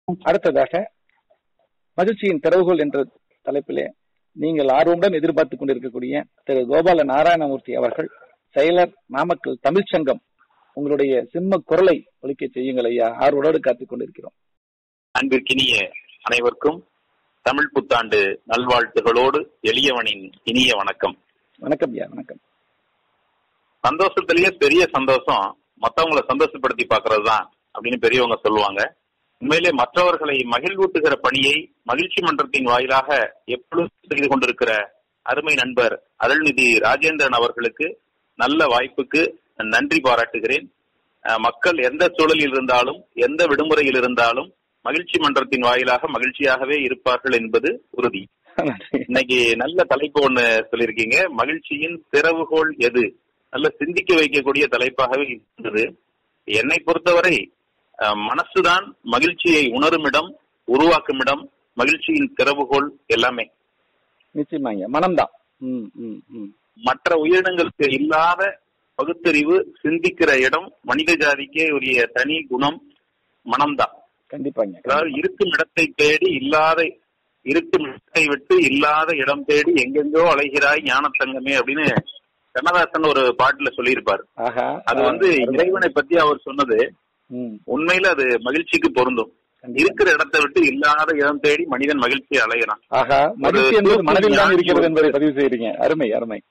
அடுத்ததாக மகிழ்ச்சியின் திறவுகோல் என்ற தலைப்பிலே நீங்கள் ஆர்வமுடன் எதிர்பார்த்துக் கொண்டிருக்கக்கூடிய திரு கோபால நாராயணமூர்த்தி அவர்கள் செயலர் நாமக்கல் தமிழ்ச்சங்கம் உங்களுடைய சிம்ம குரலை ஒலிக்க செய்யுங்கள் ஐயா ஆர்வலோடு காத்துக் கொண்டிருக்கிறோம் அன்பிற்கினிய அனைவருக்கும் தமிழ் புத்தாண்டு நல்வாழ்த்துகளோடு எளியவனின் இனிய வணக்கம் வணக்கம் ஐயா வணக்கம் சந்தோஷத்திலேயே பெரிய சந்தோஷம் மத்தவங்களை சந்தோஷப்படுத்தி பாக்குறது தான் அப்படின்னு பெரியவங்க சொல்லுவாங்க உண்மையிலே மற்றவர்களை மகிழ்வூட்டுகிற பணியை மகிழ்ச்சி மன்றத்தின் வாயிலாக எப்பொழுதும் செய்து கொண்டிருக்கிற அருமை நண்பர் அருள்நிதி ராஜேந்திரன் அவர்களுக்கு நல்ல வாய்ப்புக்கு நன்றி பாராட்டுகிறேன் அஹ், மக்கள் எந்த சூழலில் இருந்தாலும் எந்த விடுமுறையில் இருந்தாலும் மகிழ்ச்சி மன்றத்தின் வாயிலாக மகிழ்ச்சியாகவே இருப்பார்கள் என்பது உறுதி நன்றி. இன்னைக்கு நல்ல தலைப்பு ஒண்ணு சொல்லியிருக்கீங்க மகிழ்ச்சியின் திறவுகோல் எது நல்ல சிந்திக்க வைக்கக்கூடிய தலைப்பாகவே இருந்தது என்னை பொறுத்தவரை அஹ், மனசுதான் மகிழ்ச்சியை உணரும் இடம் உருவாக்கும் இடம் மகிழ்ச்சியின் திறவுகோல் எல்லாமே நிச்சயமா ஐயா மனம்தான் ம் ம் ம் மற்ற உயிரினங்களுக்கு இல்லாத பகுத்தறிவு சிந்திக்கிற இடம் மனித ஜாதிக்கே உரிய தனி குணம் மனம்தான் கண்டிப்பாங்க அதாவது இருக்கும் இடத்தை தேடி இல்லாத இருக்கும் இடத்தை விட்டு இல்லாத இடம் தேடி எங்கெங்கோ அலைகிறாய் ஞானத்தங்கமே அப்படின்னு கண்ணதாசன் ஒரு பாட்டுல சொல்லியிருப்பாரு ஆஹா அது வந்து இறைவனை பத்தி அவர் சொன்னது ம் உண்மையில அது மகிழ்ச்சிக்கு பொருந்தும் கண்டிப்பா. இருக்கிற இடத்தை விட்டு இல்லாத இடம் தேடி மனிதன் மகிழ்ச்சியை அலைகிறான் ஆஹா மகிழ்ச்சி என்பது மனதில் தான் இருக்கிறது என்பதை பதிவு செய்றீங்க அருமை அருமை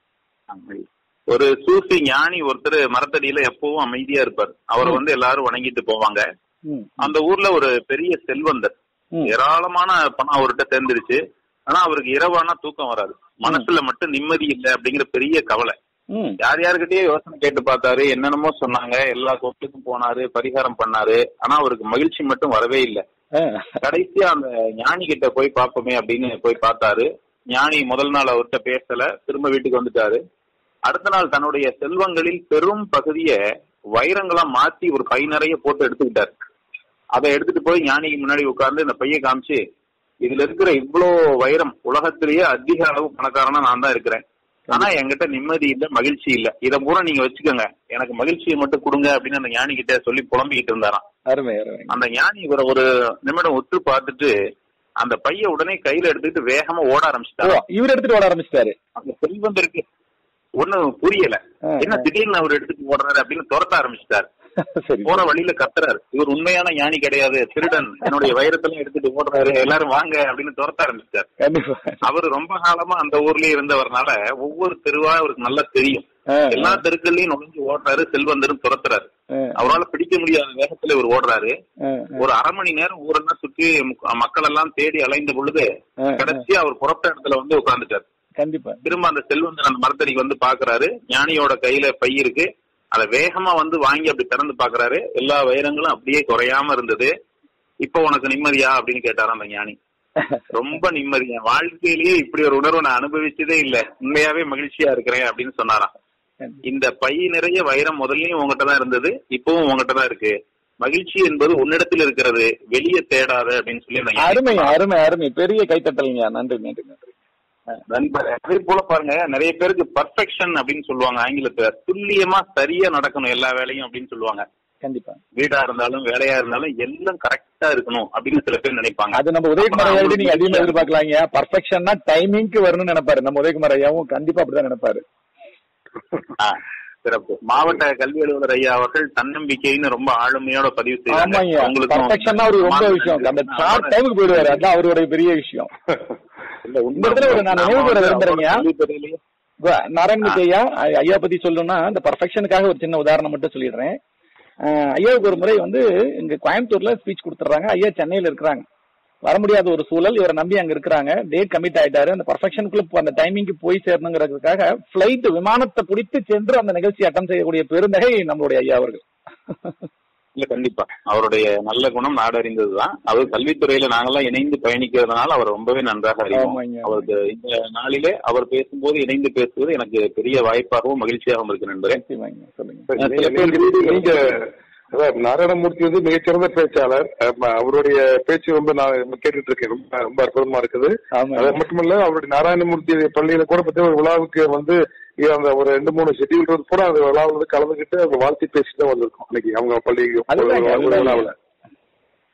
ஒரு சூஃபி ஞானி ஒருத்தர் மரத்தடியில எப்பவும் அமைதியா இருப்பார் அவரை வந்து எல்லாரும் வணங்கிட்டு போவாங்க ம் அந்த ஊர்ல ஒரு பெரிய செல்வந்தர் ம் ஏராளமான பணம் அவர்கிட்ட சேர்ந்துருச்சு ஆனா அவருக்கு இரவானா தூக்கம் வராது மனசுல மட்டும் நிம்மதி இல்லை அப்படிங்கிற பெரிய கவலை ம் யார் யாருக்கிட்டயே யோசனை கேட்டு பார்த்தாரு என்னென்னமோ சொன்னாங்க எல்லா கோயிலுக்கும் போனாரு பரிகாரம் பண்ணாரு ஆனா அவருக்கு மகிழ்ச்சி மட்டும் வரவே இல்லை ஆ, கடைசியா அந்த ஞானி கிட்ட போய் பார்ப்போமே அப்படின்னு போய் பார்த்தாரு ஞானி முதல் நாள் அவர்கிட்ட பேசல திரும்ப வீட்டுக்கு வந்துட்டாரு அடுத்த நாள் தன்னுடைய செல்வங்களில் பெரும் பகுதியை வைரங்களா மாத்தி ஒரு பை நிறைய போட்டு எடுத்துக்கிட்டாரு அதை எடுத்துட்டு போய் ஞானிக்கு முன்னாடி உட்கார்ந்து இந்த பையை காமிச்சு இதுல இருக்கிற இவ்வளோ வைரம் உலகத்திலேயே அதிக அளவு பணக்காரனா நான் தான் இருக்கிறேன் ஆனா என்கிட்ட நிம்மதி இல்ல மகிழ்ச்சி இல்ல இதை பூரா நீங்க வச்சுக்கோங்க எனக்கு மகிழ்ச்சியை மட்டும் கொடுங்க அப்படின்னு அந்த ஞானி கிட்ட சொல்லி புலம்பிக்கிட்டு இருந்தாராம் அருமை அருமை அந்த ஞானி இவரை ஒரு நிமிடம் உற்று பார்த்துட்டு அந்த பைய உடனே கையில எடுத்துக்கிட்டு வேகமா ஓட ஓ ஆரம்பிச்சிட்டாரு இவர் எடுத்துட்டு ஓட ஆரம்பிச்சிட்டாரு அந்த செல்வந்தருக்கு ஒண்ணும் புரியல ஆ, என்ன திடீர்னு அவர் எடுத்துட்டு ஓடுறாரு அப்படின்னு துரத்த ஆரம்பிச்சிட்டாரு சரி போற வழியில கத்துறாரு இவர் உண்மையான ஞானி கிடையாது திருடன் என்னுடைய வைரத்தெல்லாம் எடுத்துட்டு ஓடுறாரு எல்லாரும் வாங்க அப்படின்னு துரத்த ஆரம்பிச்சிட்டாரு கண்டிப்பா அவர் ரொம்ப காலமா அந்த ஊர்லயே இருந்தவர்னால ஒவ்வொரு தெருவா அவருக்கு நல்லா தெரியும் ஆ, எல்லா தெருக்கள்லயும் நுழைஞ்சு ஓடுறாரு செல்வந்தரும் துரத்துறாரு ஆ, அவரால் பிடிக்க முடியாத வேகத்துல இவர் ஓடுறாரு ஆ, ஒரு அரை மணி நேரம் ஊரெல்லாம் சுற்றி முக்க- மக்கள் எல்லாம் தேடி அலைந்த பொழுது ஆ, ஆ, கடைசியா அவர் புறப்பட்ட இடத்துல வந்து உட்கார்ந்துட்டாரு கண்டிப்பா திரும்ப அந்த செல்வந்தர் அந்த மரத்தடிக்கு வந்து பாக்குறாரு ஞானியோட கையில பை இருக்கு அதை வேகமா வந்து வாங்கி அப்படி திறந்து பாக்குறாரு எல்லா வைரங்களும் அப்படியே குறையாம இருந்தது இப்ப உனக்கு நிம்மதியா அப்படின்னு கேட்டாராம் அந்த ஞானி ரொம்ப நிம்மதி என் வாழ்க்கையிலேயே இப்படி ஒரு உணர்வை நான் அனுபவிச்சதே இல்ல உண்மையாவே மகிழ்ச்சியா இருக்கிறேன் அப்படின்னு சொன்னாராம் இந்த பை நிறைய வைரம் முதல்லயும் உங்ககிட்ட தான் இருந்தது இப்பவும் உங்ககிட்ட தான் இருக்கு மகிழ்ச்சி என்பது உன்னிடத்தில் இருக்கிறது வெளியே தேடாத அப்படின்னு சொல்லி அந்த ஞானி அருமை அருமை அருமை பெரிய கைத்தட்டலுங்க நன்றி நன்றி நன்றி நண்பர் அதே போல பாருங்க நிறைய பேருக்கு பர்ஃபெக்ஷன் அப்படின்னு சொல்லுவாங்க ஆங்கிலத்துல துல்லியமா சரியா நடக்கணும் எல்லா வேலையும் அப்படின்னு சொல்லுவாங்க கண்டிப்பா வீடா இருந்தாலும் வேலையா இருந்தாலும் எல்லாம் கரெக்டா இருக்கணும் அப்படின்னு சில பேர் நினைப்பாங்க அது நம்ம உதயகுமார் ஐயா விட நீங்க அதிகமா எதிர்பார்க்கலாங்க பர்ஃபெக்ஷன்னா டைமிங்க்கு வரணும்னு நினைப்பாரு நம்ம உதயகுமார் ஐயாவும் கண்டிப்பா அப்படிதான் நினைப்பாரு ஆ, சிறப்பு மாவட்ட கல்வி அலுவலர் ஐயா அவர்கள் தன்னம்பிக்கைன்னு ரொம்ப ஆளுமையோட பதிவு செய்றாங்க ஆமாங்க உங்களுக்கும் பர்ஃபெக்ஷன்னா அவருக்கு ரொம்ப விஷயம் அந்த ஷார்ட் டைமுக்கு போயிடுவாரு அதான் அவருடைய பெரிய விஷயம் இல்ல, உண்மை. இந்த இடத்துல ஒரு நான் நினைவு கூற நாம வந்து விரும்புறேங்க. அவர் கல்வித்துறையிலேயே இப்ப நாராயணமூர்த்தி ஐயா ஐ- ஐயா பத்தி சொல்லணும்னா இந்த பர்ஃபெக்ஷனுக்காக ஒரு சின்ன உதாரணம் மட்டும் சொல்லிடுறேன் அஹ் ஐயாவுக்கு ஒரு முறை வந்து இங்க கோயம்புத்தூர்ல ஸ்பீச் கொடுத்துட்றாங்க ஐயா சென்னையில இருக்கிறாங்க வர முடியாத ஒரு சூழல் இவரை நம்பி அங்க இருக்கிறாங்க டேட் கமிட் ஆயிட்டாரு அந்த பர்ஃபெக்ஷனுக்குள்ள அந்த டைமிங்க்கு போய் சேரணுங்கிறதுக்காக பிளைட் விமானத்தை பிடித்து சென்று அந்த நிகழ்ச்சி அட்டன் செய்யக்கூடிய பெருந்தகை நம்மளுடைய ஐயா அவர்கள் இல்ல கண்டிப்பா அவருடைய நல்ல குணம் நாடறிந்ததுதான் அவர் கல்வித்துறையில நாங்கெல்லாம் இணைந்து பயணிக்கிறதுனால அவர் ரொம்பவே நன்றாக அறிவோம் ஆமாங்க. அவருக்கு இந்த நாளிலே அவர் பேசும்போது இணைந்து பேசுவது எனக்கு பெரிய வாய்ப்பாகவும் மகிழ்ச்சியாகவும் இருக்கு நண்பரே நிச்சயமாங்க, சொல்லுங்க இப்ப அஹ் சில நீங்க- பேர் நீங்க அதான் நாராயணமூர்த்தி வந்து மிகச்சிறந்த பேச்சாளர் ஆமா, அவருடைய பேச்சு ரொம்ப நான் கேட்டுட்டு இருக்கேன் ரொம்ப ரொம்ப அற்புதமா இருக்குது ஆமா அது மட்டுமல்ல அவருடைய நாராயணமூர்த்தி பள்ளியில கூட பத்தி ஒரு விழாவுக்கு வந்து இ- அந்த ஒரு ரெண்டு மூணு ஷெட்யூல் இருந்து கூட அந்த விழாவில் வந்து கலந்துக்கிட்டு அவங்க வாழ்த்தி பேசிட்டு தான் வந்திருக்கோம் இன்னைக்கு அவங்க பள்ளி அதுதாங்க, ஒரு அதுதாங்க. விழாவில்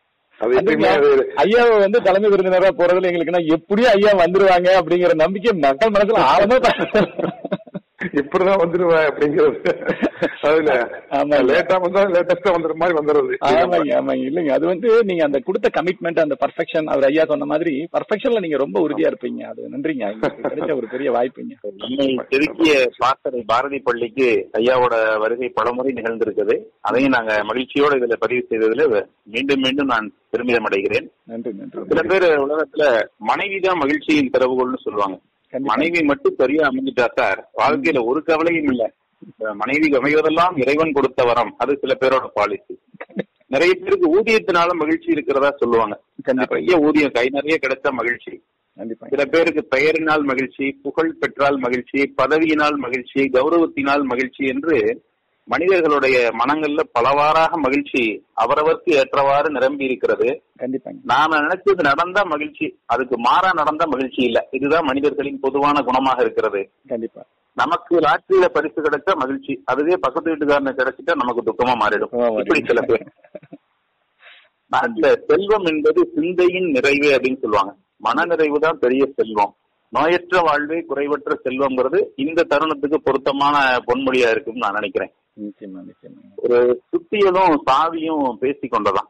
அது எப்பயுமே அது ஐயாவை வந்து தலைமை விருந்தினரா போறதுல எங்களுக்குன்னா எப்படியும் ஐயா வந்துருவாங்க அப்படிங்கிற நம்பிக்கை மக்கள் மனசுல ஆழமா இப்படிதான் வந்துருவேன் அப்படிங்கிறது அதுல ஆமா. லேட்டா வந்தா லேட்டஸ்டா வந்துற மாதிரி வந்துடுறது ஆமாங்க ஆமாங்க இல்லைங்க அது வந்து நீங்க அந்த கொடுத்த கமிட்மெண்ட் அந்த பர்ஃபெக்ஷன் அவர் ஐயா சொன்ன மாதிரி பர்ஃபெக்ஷன்ல நீங்க ரொம்ப உறுதியா இருப்பீங்க அது நன்றிங்க எங்களுக்கு கிடைச்ச ஒரு பெரிய வாய்ப்புங்க நம்மை செதுக்கிய பாசறை பாரதி பள்ளிக்கு ஐயாவோட வருகை பலமுறை நிகழ்ந்திருக்குது அதையும் நாங்க மகிழ்ச்சியோட இதுல பதிவு செய்ததுல மீண்டும் மீண்டும் நான் பெருமிதம் அடைகிறேன் நன்றி நன்றி சில பேர் உலகத்துல மனைவிதான் மகிழ்ச்சியின் திறவுகோல்னு சொல்லுவாங்க கண்டிப்பா. மனைவி மட்டும் சரியா அமைஞ்சிட்டா சார் வாழ்க்கையில ஒரு கவலையும் இல்ல மனைவி அமைவதெல்லாம் இறைவன் கொடுத்த வரம் அது சில பேரோட பாலிசி நிறைய பேருக்கு ஊதியத்தினால மகிழ்ச்சி இருக்கிறதா சொல்லுவாங்க கண்டிப்பா நிறைய ஊதியம் கை நிறைய கிடைச்சா மகிழ்ச்சி கண்டிப்பா சில பேருக்கு பெயரினால் மகிழ்ச்சி புகழ் பெற்றால் மகிழ்ச்சி பதவியினால் மகிழ்ச்சி கௌரவத்தினால் மகிழ்ச்சி என்று மனிதர்களுடைய மனங்கள்ல பலவாறாக மகிழ்ச்சி அவரவருக்கு ஏற்றவாறு நிரம்பி இருக்கிறது கண்டிப்பாங்க நாம நினைச்சது நடந்தா மகிழ்ச்சி அதுக்கு மாறா நடந்தா மகிழ்ச்சி இல்ல இதுதான் மனிதர்களின் பொதுவான குணமாக இருக்கிறது கண்டிப்பா நமக்கு லாட்டரியில பரிசு கிடைச்சா மகிழ்ச்சி அதுவே பக்கத்து வீட்டுக்காரனுக்கு கிடைச்சிட்டா நமக்கு துக்கமா மாறிடும் ஆமா, இப்படி சில பேர் அந்த செல்வம் என்பது சிந்தையின் நிறைவு அப்படின்னு சொல்லுவாங்க மனநிறைவு தான் பெரிய செல்வம் நோயற்ற வாழ்வே குறைவற்ற செல்வம்ங்கிறது இந்த தருணத்துக்கு பொருத்தமான பொன்மொழியா இருக்கும்னு நான் நினைக்கிறேன் நிச்சயமா நிச்சயமா ஒரு சுத்தியலும் சாவியும் பேசி கொண்டதான்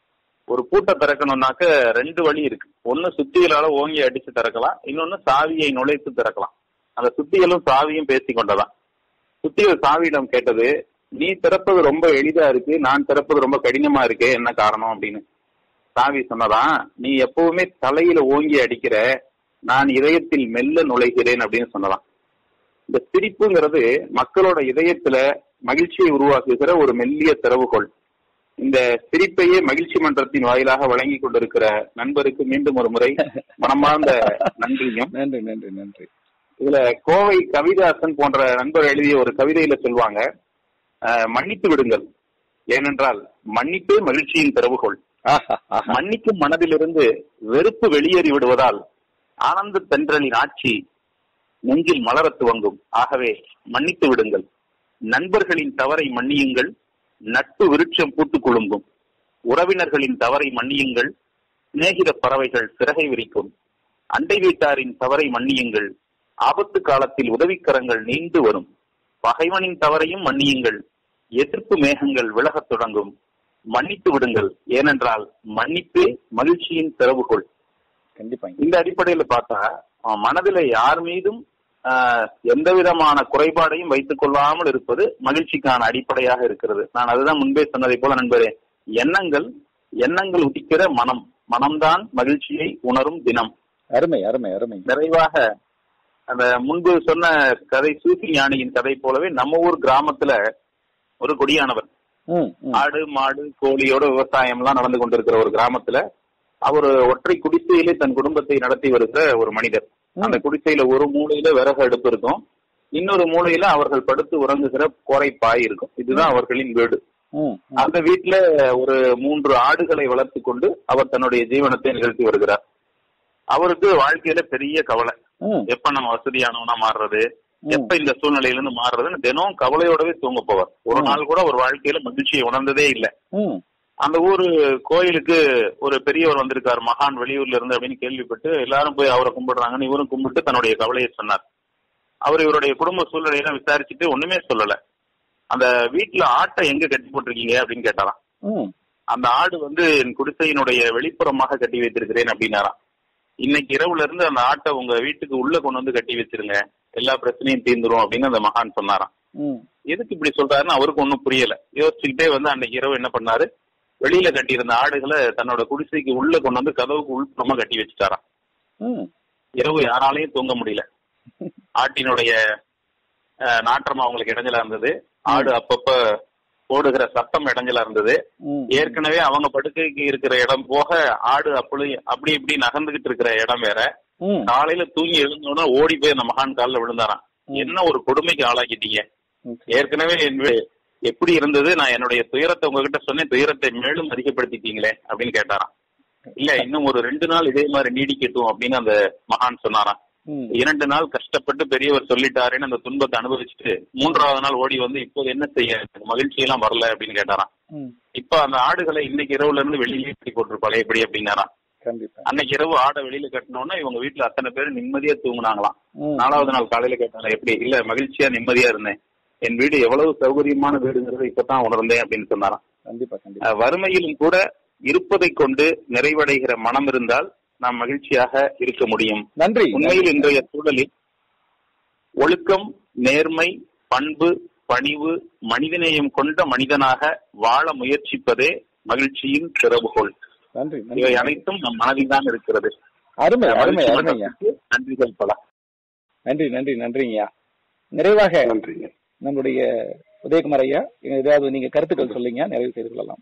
ஒரு பூட்டை திறக்கணும்னாக்க ரெண்டு வழி இருக்கு ஒன்னு சுத்தியலால ஓங்கி அடிச்சு திறக்கலாம் இன்னொன்னு சாவியை நுழைத்து திறக்கலாம் அந்த சுத்தியலும் சாவியும் பேசி கொண்டதான் சுத்தியல் சாவியிடம் கேட்டது நீ திறப்பது ரொம்ப எளிதா இருக்கு நான் திறப்பது ரொம்ப கடினமா இருக்கே என்ன காரணம் அப்படின்னு சாவி சொன்னதான் நீ எப்பவுமே தலையில ஓங்கி அடிக்கிற நான் இதயத்தில் மெல்ல நுழைகிறேன் அப்படின்னு சொன்னதான் இந்த சிரிப்புங்கிறது மக்களோட இதயத்துல மகிழ்ச்சியை உருவாக்குகிற ஒரு மெல்லிய திறவுகோள் இந்த சிரிப்பையே மகிழ்ச்சி மன்றத்தின் வாயிலாக வழங்கி கொண்டிருக்கிற நண்பருக்கு மீண்டும் ஒரு முறை மனமார்ந்த நன்றியும் நன்றி நன்றி நன்றி இதுல கோவை கவிதாசன் போன்ற நண்பர் எழுதிய ஒரு கவிதையில சொல்லுவாங்க அஹ், மன்னித்து விடுங்கள் ஏனென்றால் மன்னிப்பே மகிழ்ச்சியின் திறவுகோள் ஆஹா, ஆஹா. மன்னிக்கும் மனதிலிருந்து வெறுப்பு வெளியேறி விடுவதால் ஆனந்த தென்றலின் ஆட்சி நெஞ்சில் மலரத் துவங்கும் ஆகவே மன்னித்து விடுங்கள் நண்பர்களின் தவறை மன்னியுங்கள் நட்பு விருட்சம் பூத்துக் குலுங்கும் உறவினர்களின் தவறை மன்னியுங்கள் சிநேகித பறவைகள் சிறகை விரிக்கும் அண்டை வீட்டாரின் தவறை மன்னியுங்கள் ஆபத்து காலத்தில் உதவிக்கரங்கள் நீண்டு வரும் பகைவனின் தவறையும் மன்னியுங்கள் எதிர்ப்பு மேகங்கள் விலகத் தொடங்கும் மன்னித்து விடுங்கள் ஏனென்றால் மன்னிப்பே மகிழ்ச்சியின் திறவுகோள் கண்டிப்பாங்க இந்த அடிப்படையில பார்த்தா அவன் மனதில யார் மீதும் ஆஹ், எந்த விதமான குறைபாடையும் வைத்துக் கொள்ளாமல் இருப்பது மகிழ்ச்சிக்கான அடிப்படையாக இருக்கிறது நான் அதுதான் முன்பே சொன்னதை போல நண்பரே எண்ணங்கள் எண்ணங்கள் உதிக்கிற மனம் மனம்தான் மகிழ்ச்சியை உணரும் தினம் அருமை அருமை அருமை நிறைவாக அந்த முன்பு சொன்ன கதை சூஃபி ஞானியின் கதை போலவே நம்ம ஊர் கிராமத்துல ஒரு கொடியானவர் ம், ம். ஆடு மாடு கோழியோட விவசாயம் எல்லாம் நடந்து கொண்டிருக்கிற ஒரு கிராமத்துல அவர் ஒற்றை குடிசையிலே தன் குடும்பத்தை நடத்தி வருகிற ஒரு மனிதர் அந்த குடிசையில ஒரு மூலையில விறகு அடுப்பு இருக்கும் இன்னொரு மூலையில அவர்கள் படுத்து உறங்குகிற கோரை பாய் இருக்கும் இதுதான் அவர்களின் வீடு ம், ம். அந்த வீட்டுல ஒரு மூன்று ஆடுகளை வளர்த்து கொண்டு அவர் தன்னுடைய ஜீவனத்தை நிகழ்த்தி வருகிறார் அவருக்கு வாழ்க்கையில பெரிய கவலை ம், எப்ப நம்ம வசதியானவனா மாறுறது ம். எப்ப இந்த சூழ்நிலையில இருந்து மாறுறதுன்னு தினம் கவலையோடவே தூங்க போவார் ஒரு நாள் கூட ஒரு வாழ்க்கையில மகிழ்ச்சியை உணர்ந்ததே இல்லை ம். அந்த ஊரு கோயிலுக்கு ஒரு பெரியவர் வந்திருக்காரு மகான் வெளியூர்ல இருந்து அப்படின்னு கேள்விப்பட்டு எல்லாரும் போய் அவரை கும்பிடுறாங்கன்னு இவரும் கும்பிட்டு தன்னுடைய கவலையை சொன்னார் அவர் இவருடைய குடும்ப சூழ்நிலையெல்லாம் விசாரிச்சுட்டு ஒண்ணுமே சொல்லல அந்த வீட்டுல ஆட்டை எங்க கட்டி போட்டிருக்கீங்க அப்படின்னு கேட்டாராம் ம். அந்த ஆடு வந்து என் குடிசையினுடைய வெளிப்புறமாக கட்டி வைத்திருக்கிறேன் அப்படின்னாராம் இன்னைக்கு இரவுல இருந்து அந்த ஆட்டை உங்க வீட்டுக்கு உள்ள கொண்டு வந்து கட்டி வச்சிருங்க எல்லா பிரச்சனையும் தீர்ந்துரும் அப்படின்னு அந்த மகான் சொன்னாராம் ம். எதுக்கு இப்படி சொல்றாருன்னு அவருக்கு ஒன்றும் புரியல யோசிச்சுக்கிட்டே வந்து அன்னைக்கு இரவு என்ன பண்ணாரு வெளியில கட்டியிருந்த ஆடுகளை தன்னோட குடிசைக்கு உள்ள கொண்டு வந்து கதவுக்கு உள்புறமா கட்டி வச்சுட்டாராம் ம். இரவு யாராலையும் தூங்க முடியல ஆட்டினுடைய அஹ், நாற்றம் அவங்களுக்கு இடைஞ்சலா இருந்தது ஆடு அப்பப்ப போடுகிற சத்தம் இடைஞ்சலா இருந்தது ம். ஏற்கனவே அவங்க படுக்கைக்கு இருக்கிற இடம் போக ஆடு அப்படி அப்படி இப்படி நகர்ந்துகிட்டு இருக்கிற இடம் வேற ம். காலையில தூங்கி எழுந்தோட ஓடி போய் அந்த மகான் காலில் விழுந்தாராம் என்ன ஒரு கொடுமைக்கு ஆளாக்கிட்டீங்க ஏற்கனவே என் வீடு எப்படி இருந்தது நான் என்னுடைய துயரத்தை உங்ககிட்ட சொன்னேன் துயரத்தை மேலும் அதிகப்படுத்திட்டீங்களே அப்படின்னு கேட்டாராம் இல்ல இன்னும் ஒரு ரெண்டு நாள் இதே மாதிரி நீடிக்கட்டும் அப்படின்னு அந்த மகான் சொன்னாராம் ம். இரண்டு நாள் கஷ்டப்பட்டு பெரியவர் சொல்லிட்டாருன்னு அந்த துன்பத்தை அனுபவிச்சுட்டு மூன்றாவது நாள் ஓடி வந்து இப்போது என்ன செய்ய எனக்கு மகிழ்ச்சி எல்லாம் வரல அப்படின்னு கேட்டாராம் ம். இப்ப அந்த ஆடுகளை இன்னைக்கு இரவுல இருந்து வெளியே கட்டி போட்டு பழையபடி அப்படின்னாராம் கண்டிப்பா அன்னைக்கு இரவு ஆடை வெளியில கட்டினோன்னா இவங்க வீட்டுல அத்தனை பேர் நிம்மதியா தூங்குனாங்களாம் ம். நாலாவது நாள் காலையில கேட்டாங்க எப்படி இல்ல மகிழ்ச்சியா நிம்மதியா இருந்தேன் என் வீடு எவ்வளவு சௌகரியமான வீடுங்கிறத இப்பதான் உணர்ந்தேன் அப்படின்னு சொன்னாராம் கண்டிப்பா கண்டிப்பா அஹ் வறுமையிலும் கூட இருப்பதை கொண்டு நிறைவடைகிற மனம் இருந்தால் நாம் மகிழ்ச்சியாக இருக்க முடியும் நன்றி உண்மையில் இன்றைய சூழலில் ஒழுக்கம் நேர்மை பண்பு பணிவு மனிதநேயம் கொண்ட மனிதனாக வாழ முயற்சிப்பதே மகிழ்ச்சியின் திறவுகோல் நன்றி நன்றி இவை அனைத்தும் நம் மனதில் தான் இருக்கிறது அருமை அருமை மகிழ்ச்சி அருமையா மன்றத்துக்கு நன்றிகள் பல நன்றி நன்றி நன்றிங்கய்யா நிறைவாக நன்றிங்க நம்முடைய உதயகுமார் ஐயா ஏதாவது நீங்க கருத்துக்கள் சொல்லுங்க நிறைவு செய்து கொள்ளலாம்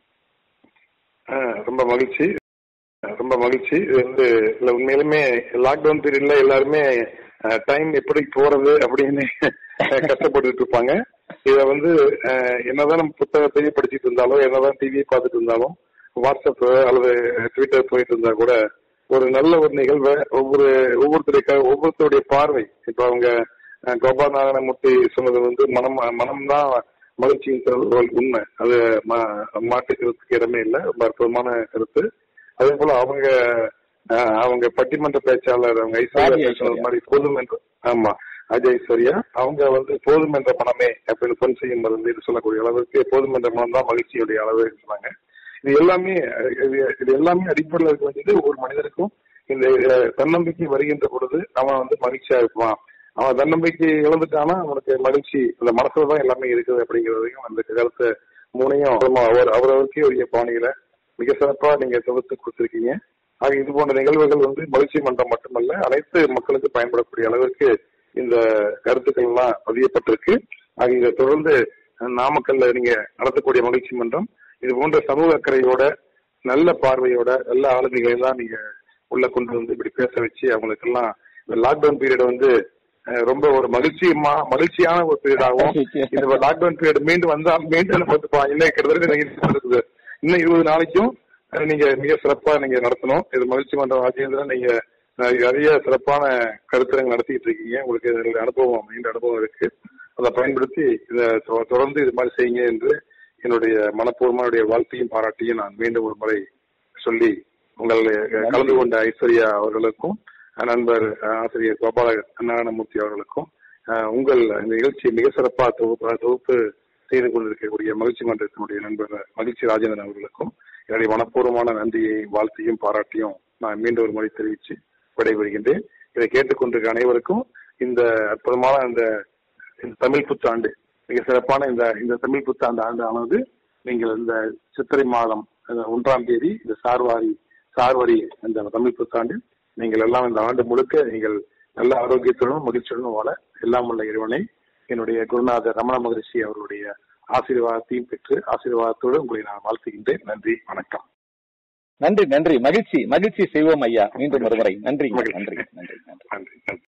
ஆ, ரொம்ப மகிழ்ச்சி ரொம்ப மகிழ்ச்சி இது வந்து இல்ல உண்மையிலுமே லாக்டவுன் பீரியட்ல எல்லாருமே டைம் எப்படி போறது அப்படின்னு கஷ்டப்பட்டுட்டு இருப்பாங்க இத வந்து அஹ், என்னதான் நம்ம புத்தகத்தையே படிச்சுட்டு இருந்தாலும் என்னதான் டிவியை பார்த்துட்டு இருந்தாலும் வாட்ஸ்அப் அல்லது ட்விட்டர் போயிட்டு இருந்தா கூட ஒரு நல்ல ஒரு நிகழ்வை ஒவ்வொரு ஒவ்வொருத்தருடைய ஒவ்வொருத்தருடைய பார்வை இப்ப அவங்க அஹ், கோபால் நாராயணமூர்த்தி சொன்னது வந்து மனம் மனம்தான் மகிழ்ச்சியின் திறவுகோல் உண்மை அது மா- மாற்றுக்கிறதுக்கு இடமே இல்லை ரொம்ப அற்புதமான கருத்து அதே போல அவங்க அஹ், அவங்க பட்டிமன்ற பேச்சாளர் அவங்க ஐஸ்வர்யா ராஜி பேசுனது ஐஸ்வர்யா. மாதிரி போதும் என்று ஆமா அஜய் ஐஸ்வர்யா அவங்க வந்து போதும் என்ற மனமே அப்படின்னு பொன் செய்யும் மருந்து என்று சொல்லக்கூடிய அளவுக்கு போதும் என்ற மனம் தான் மகிழ்ச்சியுடைய அளவு சொன்னாங்க இது எல்லாமே அஹ், இது- இது எல்லாமே அடிப்படையில் இருக்க வேண்டியது ஒவ்வொரு மனிதருக்கும் இந்த அஹ், தன்னம்பிக்கை வருகின்ற பொழுது அவன் வந்து மகிழ்ச்சியா இருப்பான் அவன் தன்னம்பிக்கை இழந்துட்டானா அவனுக்கு மகிழ்ச்சி அந்த மனசுல தான் எல்லாமே இருக்குது அப்படிங்கிறதையும் அந்த கருத்தை மூணையும் அப்புறமா அவர் அவரவருக்கே உரிய பாணியில மிக சிறப்பா நீங்க தொகுத்து கொடுத்திருக்கீங்க ஆக இது போன்ற நிகழ்வுகள் வந்து மகிழ்ச்சி மன்றம் மட்டுமல்ல அனைத்து மக்களுக்கு பயன்படக்கூடிய அளவிற்கு இந்த கருத்துக்கள் எல்லாம் பதியப்பட்டிருக்கு ஆக இதை தொடர்ந்து நாமக்கல்ல நீங்க நடத்தக்கூடிய மகிழ்ச்சி மன்றம் இது போன்ற சமூக அக்கறையோட நல்ல பார்வையோட நல்ல ஆளுமைகளை எல்லாம் நீங்க உள்ள கொண்டு வந்து இப்படி பேச வச்சு அவங்களுக்கெல்லாம் இந்த லாக்டவுன் பீரியட் வந்து அஹ், ரொம்ப ஒரு மகிழ்ச்சியமா மகிழ்ச்சியான ஒரு பீரியடாகவும் இந்த லாக்டவுன் பீரியட் மீண்டும் வந்தா மீண்டும் நம்ம வந்து பா- இன்னும் கிட்டத்தட்ட இன்னும் இருபது இருக்குது இன்னும் இருபது நாளைக்கும் அஹ், நீங்க மிக சிறப்பா நீங்க நடத்தணும் இது மகிழ்ச்சி மன்றம் ராஜேந்திரன் நீங்க அஹ், நிறைய சிறப்பான கருத்தரங்க நடத்திட்டு இருக்கீங்க உங்களுக்கு இதுல அனுபவம் நீண்ட அனுபவம் இருக்கு அதை பயன்படுத்தி இதை தொ- தொடர்ந்து இது மாதிரி செய்யுங்க என்று என்னுடைய மனப்பூர்வமான வாழ்த்தையும் பாராட்டியும் நான் மீண்டும் ஒரு முறை சொல்லி உங்கள் அஹ், கலந்து கொண்ட ஐஸ்வர்யா அவர்களுக்கும் அஹ், நண்பர் அஹ், ஆசிரியர் கோபால நாராயணமூர்த்தி அவர்களுக்கும் அஹ், உங்கள் இந்த நிகழ்ச்சியை மிக சிறப்பாக தொகுப்பு தொகுப்பு செய்து கொண்டிருக்கக்கூடிய மகிழ்ச்சி மன்றத்தினுடைய நண்பர் மகிழ்ச்சி ராஜேந்திரன் அவர்களுக்கும் என்னுடைய மனப்பூர்வமான நன்றியை வாழ்த்தையும் பாராட்டியும் நான் மீண்டும் ஒரு முறை தெரிவித்து விடைபெறுகின்றேன் இதை கேட்டுக்கொண்டிருக்க அனைவருக்கும் இந்த அற்புதமான இந்த இந்த தமிழ் புத்தாண்டு மிக சிறப்பான இந்த இந்த தமிழ் புத்தாண்டு ஆண்டு ஆனது நீங்கள் இந்த சித்திரை மாதம் அந்த ஒன்றாம் தேதி இந்த சார்வாரி சார்வரி இந்த தமிழ் புத்தாண்டில் நீங்கள் எல்லாம் இந்த ஆண்டு முழுக்க நீங்கள் நல்ல ஆரோக்கியத்துடனும் மகிழ்ச்சியுடனும் வாழ எல்லாம் உள்ள இறைவனை என்னுடைய குருநாதர் ரமண மகரிஷி அவருடைய ஆசீர்வாதத்தையும் பெற்று ஆசீர்வாதத்தோடு உங்களை நான் வாழ்த்துகின்றேன் நன்றி வணக்கம் நன்றி நன்றி மகிழ்ச்சி மகிழ்ச்சி செய்வோம் ஐயா மீண்டும் ஒருமுறை நன்றி நன்றி நன்றி நன்றி நன்றி நன்றி